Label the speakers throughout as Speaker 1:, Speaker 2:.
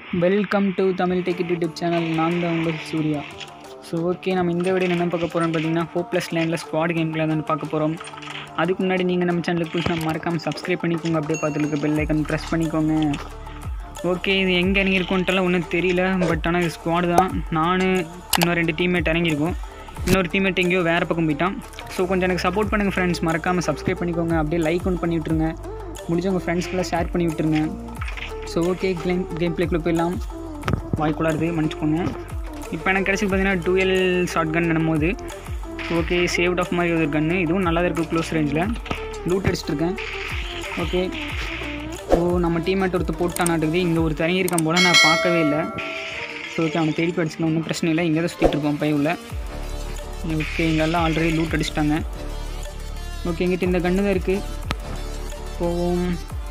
Speaker 1: welcome to Tamil டெக்கிட் YouTube channel நான் தான் உங்கள் சூர்யா ஸோ ஓகே நம்ம இந்த வீடியோ என்ன பார்க்க போகிறோம்னு பார்த்தீங்கன்னா ஹோப்லெஸ் லேண்டில் ஸ்குவாட் கேம் பிளே தான் பார்க்க போகிறோம் அதுக்கு முன்னாடி நீங்கள் நம்ம சேனலுக்கு புதுசு மறக்காமல் சப்ஸ்கிரைப் பண்ணிக்கோங்க அப்படியே பார்த்துருக்கு பெல் ஐக்கன் ப்ரெஸ் பண்ணிக்கோங்க ஓகே இது எங்கே இறங்கியிருக்கோன்ட்டுலாம் ஒன்றும் தெரியல பட் ஆனால் இது ஸ்குவாடு தான் நான் இன்னும் ரெண்டு டீம்மேட் இறங்கியிருக்கோம் இன்னொரு டீம்மேட் எங்கேயோ வேறு பக்கம் போயிட்டான் ஸோ கொஞ்சம் எனக்கு சப்போர்ட் பண்ணுங்கள் ஃப்ரெண்ட்ஸ் மறக்காமல் சப்ஸ்கிரைப் பண்ணிக்கோங்க அப்படியே லைக் ஒன்று பண்ணி விட்ருங்க முடிஞ்சவங்க ஃப்ரெண்ட்ஸ்க்கெல்லாம் ஷேர் பண்ணி விட்டுருங்க ஸோ ஓகே கேம் கேம் பிளேக்குள்ளே போயிடலாம் வாய்க்குள்ளாருது மன்னிச்சுக்கோங்க இப்போ எனக்கு கிடச்சி பார்த்தீங்கன்னா டூயல் ஷார்ட் கன் போது ஓகே சேவ்ட் ஆஃப் மாதிரி ஒரு கன்று இதுவும் நல்லா தான் இருக்குது க்ளோஸ் ரேஞ்சில் லூட் அடிச்சிட்ருக்கேன் ஓகே ஓ நம்ம டீம்மேட் ஒருத்தர் போட்டான் நாட்டுக்குது இங்கே ஒரு தனி இருக்கான் போல் நான் பார்க்கவே இல்லை ஸோ ஓகே அவனை தேடி அடிச்சுக்கலாம் ஒன்றும் பிரச்சனை இல்லை இங்கே தான் சுற்றிட்டு இருப்போம் பை உள்ள ஓகே இங்கெல்லாம் ஆல்ரெடி லூட் அடிச்சிட்டாங்க ஓகே எங்கிட்ட இந்த கன்று தான் இருக்குது போவோம்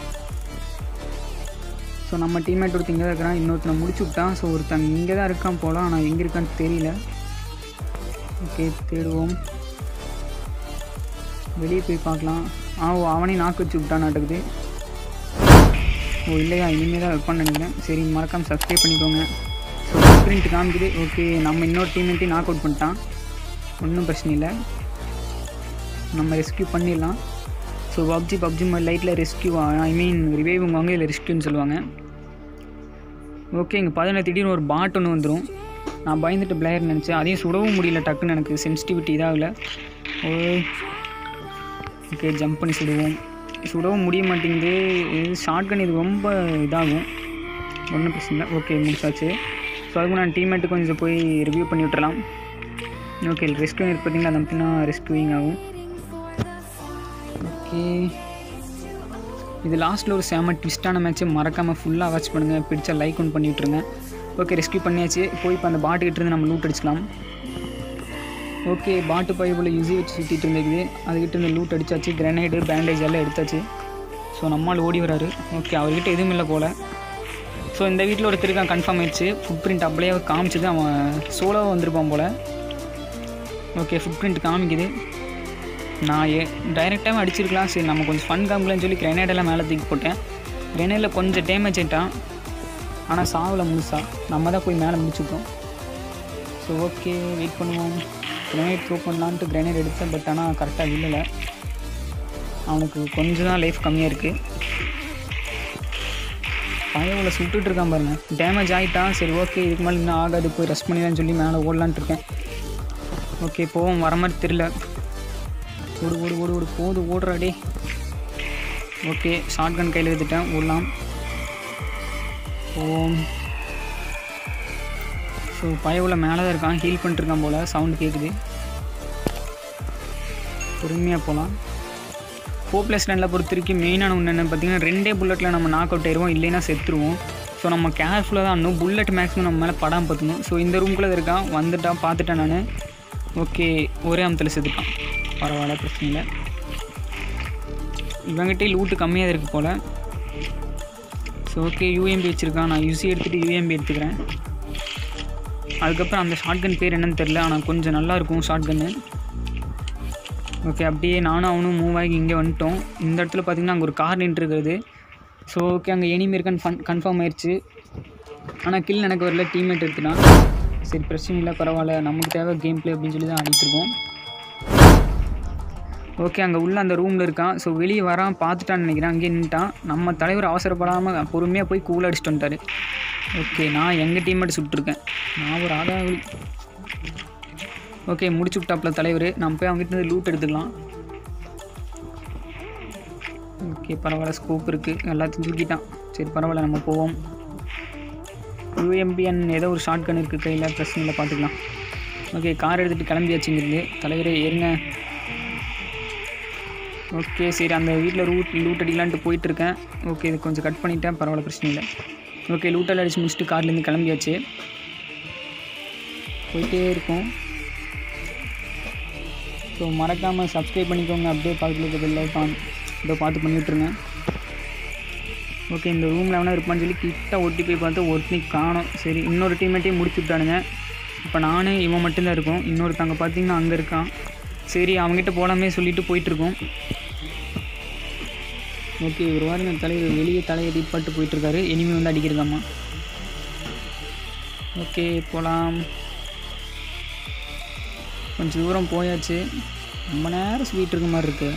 Speaker 1: ஸோ நம்ம டீம்மேட் ஒருத்தர் இங்கே தான் இருக்கிறான் இன்னொருத்தனை முடிச்சு விட்டான் ஸோ ஒருத்தன் இங்கே தான் இருக்கான் போல ஆனால் எங்கே இருக்கான்னு தெரியல ஓகே தேடுவோம் வெளியே போய் பார்க்கலாம் ஆ ஓ அவனையும் நாக்கு வச்சு விட்டான் நாட்டுக்குது ஓ இல்லையா இனிமேல் தான் வைப்பான்னு நினைக்கிறேன் சரி மறக்காமல் சப்ஸ்கிரைப் பண்ணிக்கோங்க ஸோ ஸ்க்ரீன்ட்டு காமிக்குது ஓகே நம்ம இன்னொரு டீம்மேட்டையும் நாக் அவுட் பண்ணிட்டான் ஒன்றும் பிரச்சனை இல்லை நம்ம ரெஸ்க்யூ பண்ணிடலாம் ஸோ பப்ஜி பப்ஜி மாதிரி லைட்டில் ரெஸ்க்யூ ஐ மீன் ரிவைவுங்குவாங்க இல்லை ரெஸ்க்யூன்னு சொல்லுவாங்க ஓகே இங்கே பார்த்தீங்கன்னா திடீர்னு ஒரு பாட் ஒன்று வந்துடும் நான் பயந்துட்டு பிளேயர் நினச்சேன் அதையும் சுடவும் முடியல டக்குன்னு எனக்கு சென்சிட்டிவிட்டி இதாகல ஓ ஓகே ஜம்ப் பண்ணி சுடுவோம் சுடவும் முடிய மாட்டேங்குது இது ஷார்ட் கன் இது ரொம்ப இதாகும் ஒன்றும் பிரச்சனை இல்லை ஓகே முடிச்சாச்சு ஸோ அதுக்கு நான் டீம்மேட்டு கொஞ்சம் போய் ரிவ்யூ பண்ணி விட்டுறலாம் ஓகே ரெஸ்க்யூ இருக்கு பார்த்தீங்களா அது மட்டும் ரெஸ்க்யூவிங் ஆகும் ஓகே இது லாஸ்ட்டில் ஒரு செம ட்விஸ்டான மேட்ச்சு மறக்காமல் ஃபுல்லாக வாட்ச் பண்ணுங்கள் பிடிச்சா லைக் ஒன்று பண்ணி விட்ருங்க ஓகே ரெஸ்க்யூ பண்ணியாச்சு போய் இப்போ அந்த பாட்டுக்கிட்ட இருந்து நம்ம லூட் அடிச்சுக்கலாம் ஓகே பாட்டு பைபிள் யூஸி வச்சு சுற்றிட்டு இருந்தது அதுக்கிட்ட இருந்து லூட் அடிச்சாச்சு கிரனைடு பேண்டேஜ் எல்லாம் எடுத்தாச்சு ஸோ நம்மால் ஓடி வராரு ஓகே அவர்கிட்ட எதுவும் இல்லை போல் ஸோ இந்த வீட்டில் ஒருத்தர் இருக்கான் கன்ஃபார்ம் ஆயிடுச்சு ஃபுட் பிரிண்ட் அப்படியே காமிச்சது அவன் சோலோவாக வந்திருப்பான் போல் ஓகே ஃபுட் பிரிண்ட் காமிக்குது நான் ஏ டைரெக்டாகவே அடிச்சிருக்கலாம் சரி நம்ம கொஞ்சம் ஃபன் காமிக்கலன்னு சொல்லி கிரெனேடெல்லாம் மேலே தூக்கி போட்டேன் கிரெனேடில் கொஞ்சம் டேமேஜ் ஆகிட்டான் ஆனால் சாவில் முழுசா நம்ம தான் போய் மேலே முடிச்சுட்டோம் ஸோ ஓகே வெயிட் பண்ணுவோம் கிரெனேட் த்ரோ பண்ணலான்ட்டு கிரெனேட் எடுத்தேன் பட் ஆனால் கரெக்டாக வில்லலை அவனுக்கு கொஞ்சம் தான் லைஃப் கம்மியாக இருக்குது பயவில் சுட்டுட்டு இருக்கான் பாருங்க டேமேஜ் ஆகிட்டான் சரி ஓகே இதுக்கு மேலே இன்னும் ஆகாது போய் ரெஸ்ட் பண்ணிடலான்னு சொல்லி மேலே ஓடலான்ட்டு இருக்கேன் ஓகே போவோம் வர மாதிரி தெரில ஓடு ஓடு ஓடு ஓடு போது ஓடுறாடே ஓகே ஷார்ட் கன் கையில் எடுத்துட்டேன் ஓடலாம் ஓம் ஸோ பயவுல மேலே தான் இருக்கான் ஹீல் பண்ணிட்டுருக்கான் போல் சவுண்டு கேட்குது பொறுமையாக போகலாம் ஹோப்லெஸ் ரனில் பொறுத்த வரைக்கும் மெயினான ஒன்று என்ன பார்த்தீங்கன்னா ரெண்டே புல்லட்டில் நம்ம நாக் அவுட் ஆயிடுவோம் இல்லைன்னா செத்துருவோம் ஸோ நம்ம கேர்ஃபுல்லாக தான் ஆடணும் புல்லட் மேக்ஸிமம் நம்ம மேலே படாமல் பார்த்துக்கணும் ஸோ இந்த ரூம்குள்ளே இருக்கான் வந்துட்டான் பார்த்துட்டேன் நான் ஓகே ஒரே அமத்தில் செத்துட்டான் பரவாயில்ல பிரச்சனை இல்லை இவங்கிட்டே லூட்டு கம்மியாக இருக்குது போல் ஸோ ஓகே யூஎம்பி வச்சுருக்கான் நான் யூசி எடுத்துகிட்டு யூஎம்பி எடுத்துக்கிறேன் அதுக்கப்புறம் அந்த ஷார்ட் கன் பேர் என்னன்னு தெரில ஆனால் கொஞ்சம் நல்லாயிருக்கும் ஷார்ட் கன்னு ஓகே அப்படியே நானும் அவனும் மூவ் ஆகி இங்கே வந்துட்டோம் இந்த இடத்துல பார்த்திங்கன்னா அங்கே ஒரு கார் நின்றுருக்குது ஸோ ஓகே அங்கே எனிமி இருக்கான்னு ஃபன் கன்ஃபார்ம் ஆயிடுச்சு ஆனால் கில் எனக்கு வரல டீம்மேட் எடுத்துட்டான் சரி பிரச்சனை இல்லை பரவாயில்ல நமக்கு தேவை கேம் ப்ளே அப்படின்னு சொல்லி தான் ஆடிட்டுருக்கோம் ஓகே அங்கே உள்ள அந்த ரூமில் இருக்கான் ஸோ வெளியே வரான் பார்த்துட்டான்னு நினைக்கிறேன் அங்கேயே நின்ட்டான் நம்ம தலைவர் அவசரப்படாமல் பொறுமையாக போய் கூல் அடிச்சுட்டு வந்துட்டாரு ஓகே நான் எங்கள் டீம்மேட் சுட்டிருக்கேன் நான் ஒரு ஆதாவளி ஓகே முடிச்சு விட்டாப்புல தலைவர் நம்ம போய் அவங்ககிட்ட இருந்து லூட் எடுத்துக்கலாம் ஓகே பரவாயில்ல ஸ்கோப் இருக்குது எல்லாத்தையும் தூக்கிட்டான் சரி பரவாயில்ல நம்ம போவோம் யூஎம்பிஎன் ஏதோ ஒரு ஷார்ட் கன் இருக்குது கையில் பிரச்சனை இல்லை பார்த்துக்கலாம் ஓகே கார் எடுத்துகிட்டு கிளம்பியாச்சுங்கிறது தலைவரே ஏறுங்க ஓகே சரி அந்த வீட்டில் ரூட் லூட் அடிக்கலான்ட்டு போயிட்டுருக்கேன் ஓகே இது கொஞ்சம் கட் பண்ணிட்டேன் பரவாயில்ல பிரச்சனை இல்லை ஓகே லூட்டெல்லாம் அடிச்சு முடிச்சுட்டு கார்லேருந்து கிளம்பியாச்சு போயிட்டே இருக்கும் ஸோ மறக்காமல் சப்ஸ்கிரைப் பண்ணிக்கோங்க அப்படியே பக்கத்தில் இருக்க பெல் ஐக்கான் இதோ பார்த்து பண்ணிவிட்ருங்க ஓகே இந்த ரூமில் வேணால் இருப்பான்னு சொல்லி கிட்ட ஒட்டி போய் பார்த்து ஒருத்தனி காணும் சரி இன்னொரு டீமேட்டையும் முடிச்சு விட்டானுங்க இப்போ நானே இவன் மட்டும்தான் இருக்கும் இன்னொருத்தங்க பார்த்தீங்கன்னா அங்கே இருக்கான் சரி அவங்ககிட்ட போலாமே சொல்லிட்டு போயிட்டுருக்கோம் ஓகே ஒரு வாரம் தலைவர் வெளியே தலையை தீப்பாட்டு போயிட்டுருக்காரு இனிமே வந்து அடிக்கிறதாம்மா ஓகே போகலாம் கொஞ்சம் தூரம் போயாச்சு ரொம்ப நேரம் சுற்றிட்டு இருக்க மாதிரி இருக்கு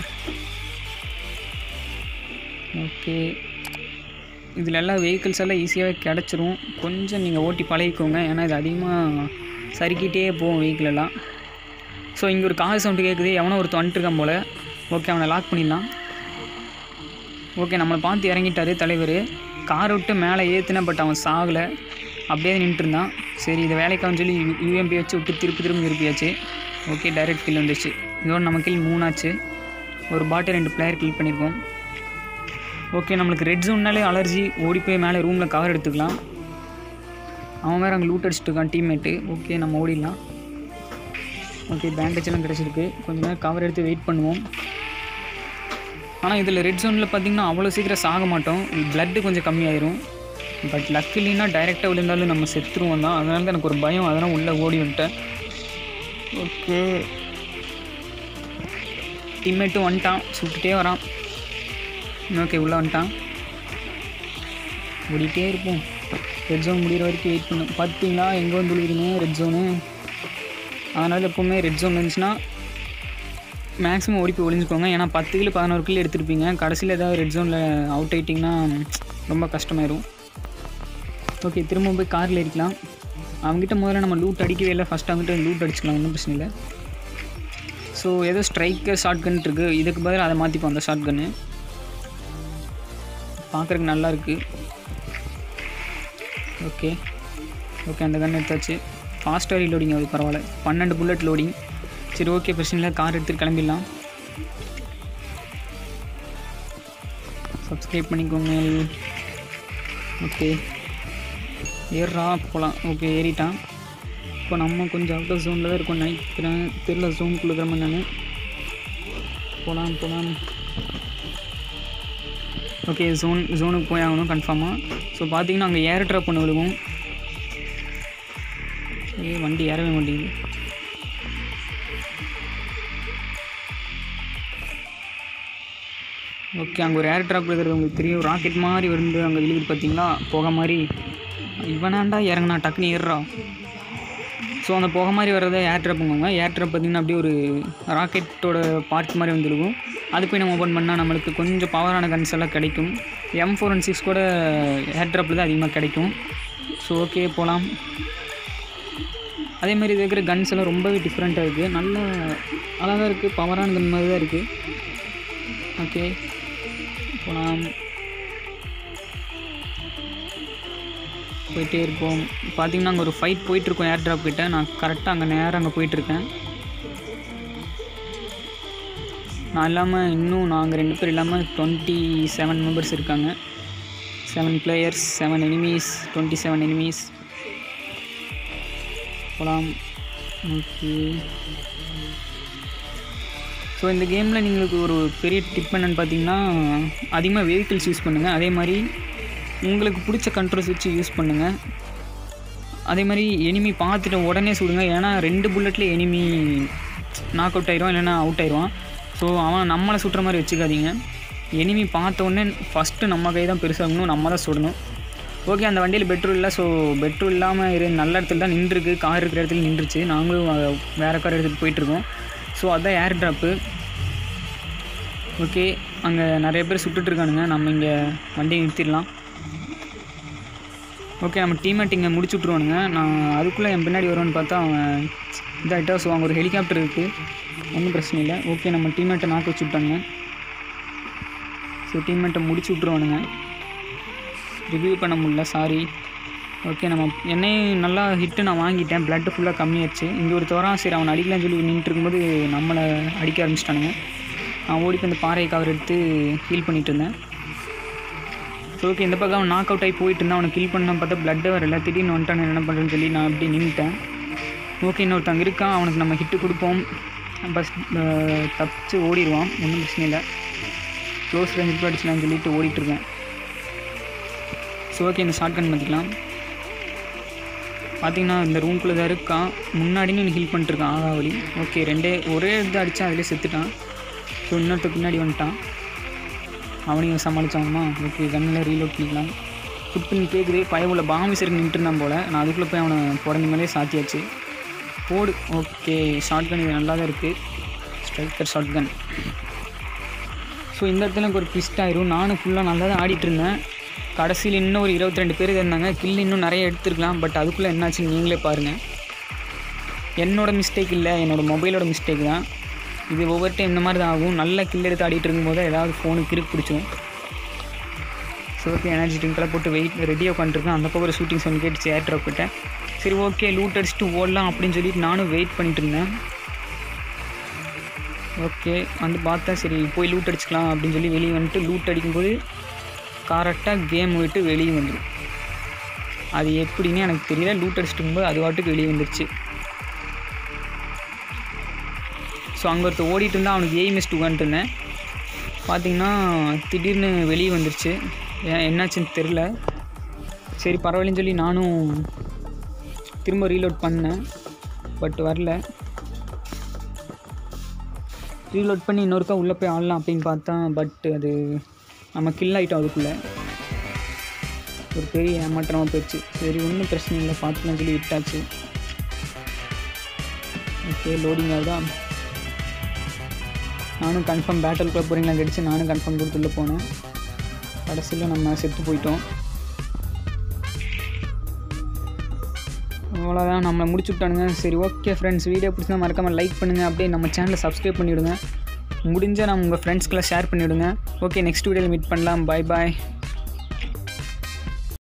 Speaker 1: ஓகே இதில் எல்லாம் வெஹிக்கிள்ஸ் எல்லாம் ஈஸியாகவே கிடச்சிரும் கொஞ்சம் நீங்கள் ஓட்டி பழகிக்கோங்க ஏன்னா இது அதிகமாக சறுக்கிட்டே போகும் vehicle எல்லாம் ஸோ இங்கே ஒரு கார் சவுண்டு கேட்குது எவனோ ஒருத்தன் வந்துட்டு இருக்கான் போல் ஓகே அவனை லாக் பண்ணிடலாம் ஓகே நம்மளை பார்த்து இறங்கிட்டாரு தலைவர் காரை விட்டு மேலே ஏற்றுன பட் அவன் சாகலை அப்படியே நின்றுட்டு இருந்தான் சரி இதை வேலைக்கான்னு சொல்லி யூஎம்பி வச்சு விட்டு திருப்பி திரும்பி திருப்பியாச்சு ஓகே டைரக்ட் கில் வந்துச்சு இதோட நம்ம கில் மூணாச்சு ஒரு பாட்டு ரெண்டு பிளேயர் கில் பண்ணியிருக்கோம் ஓகே நம்மளுக்கு ரெட் ஜோன்னாலே அலர்ஜி ஓடி போய் மேலே ரூமில் கவர் எடுத்துக்கலாம் அவன் வேறு அங்கே லூட் அடிச்சுட்டு இருக்கான் டீம்மேட்டு ஓகே நம்ம ஓடிடலாம் ஓகே பேண்டேஜ் எல்லாம் கிடச்சிருக்கு கொஞ்ச நேரம் கவர் எடுத்து வெயிட் பண்ணுவோம் ஆனால் இதில் ரெட் ஜோனில் பார்த்தீங்கன்னா அவ்வளோ சீக்கிரம் சாக மாட்டோம் பிளட்டு கொஞ்சம் கம்மியாயிரும் பட் லக் இல்லைன்னா டைரெக்டாக விழுந்தாலும் நம்ம செத்துருவோம் தான் அதனால தான் எனக்கு ஒரு பயம் அதெல்லாம் உள்ளே ஓடி வந்துட்டேன் ஓகே டீம்மேட்டும் வந்துட்டான் சுட்டுட்டே வரான் ஓகே உள்ளே வந்துட்டான் ஓடிட்டே இருப்போம் ரெட் ஜோன் முடிகிற வரைக்கும் வெயிட் பண்ணும் பார்த்தீங்களா எங்கே வந்து விழுகிறீங்க ரெட் ஜோனு அதனால் எப்போவுமே ரெட் ஜோன் இருந்துச்சுன்னா மேக்ஸிமம் ஓடி போய் ஒளிஞ்சுக்கோங்க ஏன்னா பத்து கிலோ பதினோரு கிலோ எடுத்துருப்பீங்க கடைசியில் ஏதாவது ரெட் ஜோனில் அவுட் ஆயிட்டிங்கன்னா ரொம்ப கஷ்டமாயிரும் ஓகே திரும்ப போய் காரில் அடிக்கலாம் அவங்ககிட்ட முதல்ல நம்ம லூட் அடிக்கவே இல்லை ஃபஸ்ட் அவங்ககிட்ட லூட் அடிச்சுக்கலாம் ஒன்றும் பிரச்சனை இல்லை ஸோ ஏதோ ஸ்ட்ரைக்கர் ஷார்ட் கன் இருக்குது இதுக்கு பதில் அதை மாற்றிப்போம் அந்த ஷார்ட் கன்னு பார்க்குறதுக்கு நல்லா இருக்குது ஓகே ஓகே அந்த கன் எடுத்தாச்சு ஃபாஸ்ட்டாக ரீலோடிங் ஆகுது பரவாயில்ல பன்னெண்டு புல்லட் லோடிங் சரி ஓகே பிரச்சனை இல்லை கார் எடுத்துகிட்டு கிளம்பிடலாம் சப்ஸ்கிரைப் பண்ணிக்கோங்க ஓகே ஏறா போகலாம் ஓகே ஏறிட்டான் இப்போ நம்ம கொஞ்சம் அவுட் ஆஃப் ஜோனில் தான் இருக்கோம் நினைக்கிறேன் தெரில ஜோனுக்குள்ளே இருக்கிற நான் போகலாம் போகலாம் ஓகே ஜோன் ஜோனுக்கு போய் ஆகணும் கன்ஃபார்மாக ஸோ பார்த்தீங்கன்னா அங்கே ஏர் ட்ராப் பண்ண விழுவும் ஏ வண்டி ஏறவே மாட்டேங்குது ஓகே அங்கே ஒரு ஏர் ட்ராப் இருக்கிறது உங்களுக்கு தெரியும் ராக்கெட் மாதிரி வந்து அங்கே விழுகுது பார்த்தீங்களா புகை மாதிரி இவனாண்டா இறங்குனா டக்குன்னு ஏறுறா ஸோ அந்த புகை மாதிரி வர்றதை ஏர் ட்ராப்புங்க ஏர் ட்ராப் பார்த்திங்கன்னா அப்படியே ஒரு ராக்கெட்டோட பார்ட் மாதிரி வந்துருக்கும் அது போய் நம்ம ஓப்பன் பண்ணால் நம்மளுக்கு கொஞ்சம் பவரான கன்ஸ் எல்லாம் கிடைக்கும் எம் ஃபோர் அண்ட் சிக்ஸ் கூட ஏர் ட்ராப்பில் தான் அதிகமாக கிடைக்கும் ஸோ ஓகே போகலாம் அதே மாதிரி இது இருக்கிற கன்ஸ் எல்லாம் ரொம்பவே டிஃப்ரெண்ட்டாக இருக்குது நல்ல அழகாக இருக்குது பவரான கன் மாதிரி தான் இருக்குது ஓகே போகலாம் போயிட்டே இருப்போம் பார்த்தீங்கன்னா அங்கே ஒரு ஃபைட் போயிட்டுருக்கோம் ஏர் ட்ராப் கிட்ட நான் கரெக்டாக அங்கே நேராக அங்கே போயிட்டுருக்கேன் நான் இல்லாமல் இன்னும் நாங்கள் ரெண்டு பேர் இல்லாமல் டுவெண்ட்டி செவன் மெம்பர்ஸ் இருக்காங்க seven players seven enemies twenty seven enemies போகலாம் ஓகே ஸோ இந்த கேமில் நீங்களுக்கு ஒரு பெரிய டிப் என்னென்னு பார்த்தீங்கன்னா அதிகமாக வெஹிக்கிள்ஸ் யூஸ் பண்ணுங்கள் அதே மாதிரி உங்களுக்கு பிடிச்ச கண்ட்ரோல்ஸ் வச்சு யூஸ் பண்ணுங்கள் அதே மாதிரி எனிமி பார்த்துட்டு உடனே சுடுங்க ஏன்னா ரெண்டு புல்லட்டில் எனிமி நாக் அவுட் ஆயிரும் இல்லைன்னா அவுட் ஆயிடுவான் ஸோ அவன் நம்மளை சுட்டுற மாதிரி வச்சுக்காதீங்க எனிமி பார்த்த உடனே ஃபஸ்ட்டு நம்ம கை தான் பெருசாகணும் நம்ம தான் சுடணும் ஓகே அந்த வண்டியில் பெட்ரோல் இல்லை ஸோ பெட்ரோல் இல்லாமல் இரு நல்ல இடத்துல தான் நின்றுருக்கு கார் இருக்கிற இடத்துல நின்றுச்சு நாங்களும் அஹ், வேறு கார் எடுத்துகிட்டு போயிட்டுருக்கோம் ஸோ அதுதான் ஏர் ட்ராப்பு ஓகே அங்கே நிறைய பேர் சுட்டுட்டு இருக்கானுங்க நம்ம இங்கே வண்டியை நிறுத்திடலாம் ஓகே நம்ம டீம்மேட் இங்கே முடிச்சு விட்ருவானுங்க நான் அதுக்குள்ளே என் பின்னாடி வருவான்னு பார்த்தா அவன் இதாகிட்டா ஸோ அங்கே ஒரு ஹெலிகாப்டர் இருக்குது ஒன்றும் பிரச்சனை இல்லை ஓகே நம்ம டீம்மேட்டை நாக்க வச்சு விட்டாங்க ஸோ டீம்மேட்டை முடிச்சு விட்ருவானுங்க ரிவ்யூ பண்ண முடியல சாரி ஓகே நம்ம என்னையும் நல்லா ஹிட்டு நான் வாங்கிட்டேன் பிளட்டு ஃபுல்லாக கம்மியாச்சு இங்கே ஒரு தோறான் சரி அவனை அடிக்கலாம்னு சொல்லி நின்றுட்டு இருக்கும்போது நம்மளை அடிக்க ஆரம்பிச்சிட்டானுங்க நான் ஓடி போய் இந்த பாறையை கவர் எடுத்து ஹீல் பண்ணிட்டு இருந்தேன் ஸோ ஓகே இந்த பக்கம் அவன் நாக் அவுட் ஆகி போயிட்டு இருந்தான் அவனை கில் பண்ண பார்த்தா பிளட்டே வரல திடீர்னு வந்துட்டான் என்ன பண்ணுறேன்னு சொல்லி நான் அப்படியே நின்றுட்டேன் ஓகே இன்னொருத்தங்க இருக்கான் அவனுக்கு நம்ம ஹிட்டு கொடுப்போம் பஸ் தப்பிச்சு ஓடிடுவான் ஒன்றும் பிரச்சனை இல்லை க்ளோஸ் ரேஞ்சுக்கு அடிச்சலாம்னு சொல்லிட்டு ஓடிட்டுருக்கேன் ஸோ ஓகே இந்த ஷார்ட் கன் பார்த்துக்கலாம் பார்த்தீங்கன்னா இந்த ரூம்குள்ளே தான் இருக்கான் முன்னாடி நீ ஹீல் பண்ணிட்டுருக்கான் ஆகாவலி ஓகே ரெண்டே ஒரே இது அடித்தான் அதிலே செத்துட்டான் ஸோ இன்னொருத்த பின்னாடி வந்துட்டான் அவனையும் சமாளிச்சாங்கம்மா ஓகே கண்ணில் ரீலோட் பண்ணிக்கலாம் ஸோ குத்துன்னு கேட்குது பயவுள்ள பாமிசருக்கு நின்றுட்டு இருந்தான் போல் நான் அதுக்குள்ளே போய் அவனை புடனி மேலே சாத்தியாச்சு போடு ஓகே ஷார்ட் கன் இது நல்லா தான் இருக்குது ஸ்ட்ரைக்கர் ஷார்ட் கன் ஸோ இந்த இடத்துல எனக்கு ஒரு ட்விஸ்ட் ஆயிரும் நானும் ஃபுல்லாக நல்லா தான் ஆடிட்டு இருந்தேன் கடைசியில் இன்னும் ஒரு இருபத்தி ரெண்டு பேர் இருந்தாங்க கில் இன்னும் நிறைய எடுத்துருக்கலாம் பட் அதுக்குள்ளே என்னாச்சுன்னு நீங்களே பாருங்கள் என்னோட மிஸ்டேக் இல்லை என்னோட மொபைலோட மிஸ்டேக் தான் இது ஒவ்வொரு டைம் இந்த மாதிரி தான் ஆகும் நல்ல கில் எடுத்து ஆடிட்டு இருக்கும்போது ஏதாவது ஃபோனுக்கு கிறுக்கு பிடிச்சிரும் ஸோ ஓகே எனர்ஜி ட்ரிங்க்கெல்லாம் போட்டு வெயிட் ரெடியாக உட்காந்துருக்கேன் அந்த பக்கம் ஒரு ஷூட்டிங் சவுண்ட் கேட்டுச்சு ஏர் ட்ராப் கிட்ட சரி ஓகே லூட் அடிச்சுட்டு ஓடலாம் அப்படின்னு சொல்லிட்டு நானும் வெயிட் பண்ணிட்டு இருந்தேன் ஓகே வந்து பார்த்தா சரி போய் லூட் அடிச்சுக்கலாம் அப்படின்னு சொல்லி வெளியே வந்துட்டு லூட் அடிக்கும்போது கரெக்டாக கேம் விட்டு வெளியே வந்துடும் அது எப்படின்னு எனக்கு தெரியல லூட் அடிச்சுட்டு இருக்கும்போது அது வாட்டுக்கு வெளியே வந்துருச்சு ஸோ அங்கே ஒருத்தர் ஓடிட்டு இருந்தால் அவனுக்கு எய்ம் மிஸ்ட் உட்காந்துருந்தேன் பார்த்தீங்கன்னா திடீர்னு வெளியே வந்துருச்சு ஏன் என்னாச்சுன்னு தெரில சரி பரவாயில்லன்னு சொல்லி நானும் திரும்ப ரீலோட் பண்ணேன் பட் வரல ரீலோட் பண்ணி இன்னொருக்கா உள்ளே போய் ஆடலாம் அப்படின்னு பார்த்தா பட் அது நம்ம கில் ஆகிட்டோம் அதுக்குள்ளே ஒரு பெரிய ஏமாற்றமாக போயிடுச்சு சரி ஒன்றும் பிரச்சனை இல்லை பார்த்துக்கலாம் சொல்லி விட்டாச்சு ஓகே லோடிங் ஆகுதா நானும் கன்ஃபார்ம் பேட்டலுக்குள்ளே போகிறீங்களா கடிச்சு நானும் கன்ஃபார்ம் கொடுத்துள்ள போனேன் கடைசியில் நம்ம செத்து போயிட்டோம் அவ்வளோதான் நம்மளை முடிச்சு விட்டானுங்க சரி ஓகே ஃப்ரெண்ட்ஸ் வீடியோ பிடிச்சா மறக்காமல் லைக் பண்ணுங்கள் அப்படியே நம்ம சேனலை சப்ஸ்கிரைப் பண்ணிவிடுங்க முடிஞ்சால் நம்ம உங்கள் ஃப்ரெண்ட்ஸ்க்கெல்லாம் ஷேர் பண்ணிவிடுங்க ஓகே நெக்ஸ்ட் வீடியோவில் மீட் பண்ணலாம் பாய் பாய்